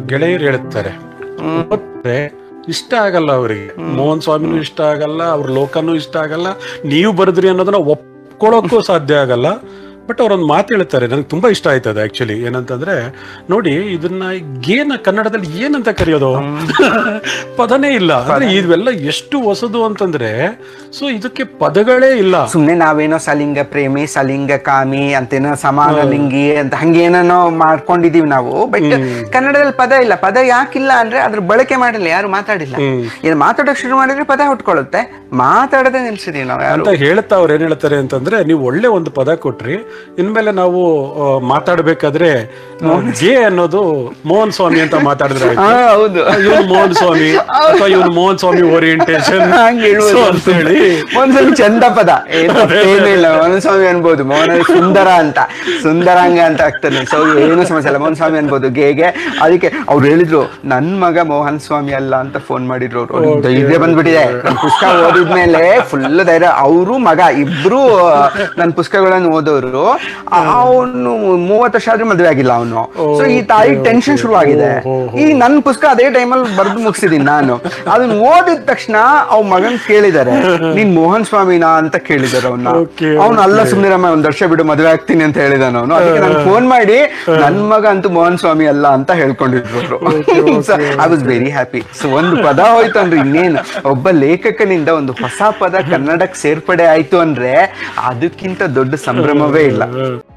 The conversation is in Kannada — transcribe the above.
ಗೆಳೆಯರು ಹೇಳ್ತಾರೆ ಮತ್ತೆ ಇಷ್ಟ ಆಗಲ್ಲ ಅವರಿಗೆ ಮೋಹನ್ ಸ್ವಾಮಿನೂ ಇಷ್ಟ ಆಗಲ್ಲ ಅವ್ರ ಲೋಕನೂ ಇಷ್ಟ ಆಗಲ್ಲ ನೀವು ಬರೆದ್ರಿ ಅನ್ನೋದನ್ನ ಒಪ್ಕೊಳ್ಳೋಕ್ಕೂ ಸಾಧ್ಯ ಆಗಲ್ಲ ಬಟ್ ಅವ್ರೊಂದು ಮಾತು ಹೇಳ್ತಾರೆ ನನಗೆ ತುಂಬಾ ಇಷ್ಟ ಆಯ್ತದೆ ಆಕ್ಚುಲಿ ಏನಂತಂದ್ರೆ ನೋಡಿ ಇದನ್ನ ಏನ ಕನ್ನಡದಲ್ಲಿ ಏನಂತ ಕರೆಯೋದು ಪದನೇ ಇಲ್ಲ ಅಂದ್ರೆ ಇವೆಲ್ಲ ಎಷ್ಟು ಹೊಸದು ಅಂತಂದ್ರೆ ಸೊ ಇದಕ್ಕೆ ಪದಗಳೇ ಇಲ್ಲ ಸುಮ್ನೆ ನಾವೇನೋ ಸಲಿಂಗ ಪ್ರೇಮಿ ಸಲಿಂಗ ಕಾಮಿ ಅಂತೇನೋ ಸಮಾನ ಲಿಂಗಿ ಅಂತ ಹಂಗೇನೋ ಮಾಡ್ಕೊಂಡಿದೀವಿ ನಾವು ಬಟ್ ಕನ್ನಡದಲ್ಲಿ ಪದ ಇಲ್ಲ ಪದ ಯಾಕಿಲ್ಲ ಅಂದ್ರೆ ಅದ್ರ ಬಳಕೆ ಮಾಡಿಲ್ಲ ಯಾರು ಮಾತಾಡಿಲ್ಲ ಏನು ಮಾತಾಡೋಕ್ ಶುರು ಮಾಡಿದ್ರೆ ಪದ ಹುಟ್ಕೊಳ್ಳುತ್ತೆ ಮಾತಾಡದೆ ನಿಲ್ಸಿದೀವಿ ನಾವು ಯಾರು ಅಂತ ಹೇಳ್ತಾ ಅವ್ರು ಏನ್ ಹೇಳ್ತಾರೆ ಅಂತಂದ್ರೆ ನೀವು ಒಳ್ಳೆ ಒಂದು ಪದ ಕೊಟ್ರಿ ಇನ್ಮೇಲೆ ನಾವು ಆ, ಮಾತಾಡ್ಬೇಕಾದ್ರೆ ಗೆ ಅನ್ನೋದು ಮೋಹನ್ ಸ್ವಾಮಿ ಅಂತ ಮಾತಾಡಿದ್ರೆ ಆಯ್ತು. ಹಾ ಹೌದು ಇವನು ಮೋಹನ್ ಸ್ವಾಮಿ ಅಥವಾ ಇವನು ಮೋಹನ್ ಸ್ವಾಮಿ ಓರಿಯೆಂಟೇಶನ್ ಹಂಗ್ ಹೇಳ್ಬೋದು ಅಂತ ಹೇಳಿ ಒಂದ್ಸಲ ಚಂದ ಪದ ಏನ್ ತಪ್ಪೇನಿಲ್ಲ ಮೋಹನ್ ಸ್ವಾಮಿ ಅನ್ಬೋದು ಮೋಹನ ಸುಂದರ ಅಂತ ಸುಂದರಾಂಗ ಅಂತ ಆಗ್ತಾನೆ ಸೊ ಏನು ಸಮಸ್ಯೆ ಇಲ್ಲ ಮೋಹನ್ ಸ್ವಾಮಿ ಅನ್ಬೋದು ಗೇಗೆ ಅದಕ್ಕೆ ಅವ್ರು ಹೇಳಿದ್ರು ನನ್ ಮಗ ಮೋಹನ್ ಸ್ವಾಮಿ ಅಲ್ಲ ಅಂತ ಫೋನ್ ಮಾಡಿದ್ರು ಅವ್ರು ಧೈರ್ಯ ಬಂದ್ಬಿಟ್ಟಿದೆ ನನ್ ಪುಸ್ತಕ ಓದಿದ್ಮೇಲೆ ಫುಲ್ ಧೈರ್ಯ ಅವರು ಮಗ ಇಬ್ರು ನನ್ ಪುಸ್ತಕಗಳನ್ನು ಓದೋರು ಅವನು ಮೂವತ್ತು ವರ್ಷ ಆದ್ರೂ ಮದ್ವೆ ಆಗಿಲ್ಲ ಅವನು ಸೊ ಈ ತಾಯಿ ಟೆನ್ಷನ್ ಶುರು ಆಗಿದೆ ಈ ನನ್ ಪುಸ್ತಕ ಅದೇ ಟೈಮಲ್ಲಿ ಬರ್ದು ಮುಗಿಸಿದೀನಿ ನಾನು ಅದನ್ನ ಓದಿದ ತಕ್ಷಣ ಅವ್ ಮಗನ್ ಕೇಳಿದಾರೆ ನೀನ್ ಮೋಹನ್ ಸ್ವಾಮಿನಾ ಅಂತ ಕೇಳಿದಾರೆ ಅವನ್ನ Okay, ಅವ್ನು ಅಲ್ಲ ಸುಮ್ನಿರಮ್ಮ ಒಂದ್ ವರ್ಷ ಬಿಡು ಮದ್ವೆ ಆಗ್ತೀನಿ ಅಂತ ಹೇಳಿದಾನ ಅವನು ಅದಕ್ಕೆ ನಾನು ಫೋನ್ ಮಾಡಿ ನನ್ ಮಗ ಅಂತೂ ಮೋಹನ್ ಸ್ವಾಮಿ ಅಲ್ಲ ಅಂತ ಹೇಳ್ಕೊಂಡಿದ್ರು I was very happy so ಒಂದು ಪದ ಹೋಯ್ತು ಅಂದ್ರೆ ಇನ್ನೇನು ಒಬ್ಬ ಲೇಖಕನಿಂದ ಒಂದು ಹೊಸ ಪದ ಕನ್ನಡಕ್ಕೆ ಸೇರ್ಪಡೆ ಆಯ್ತು ಅಂದ್ರೆ ಅದಕ್ಕಿಂತ ದೊಡ್ಡ ಸಂಭ್ರಮವೇ ಇಲ್ಲ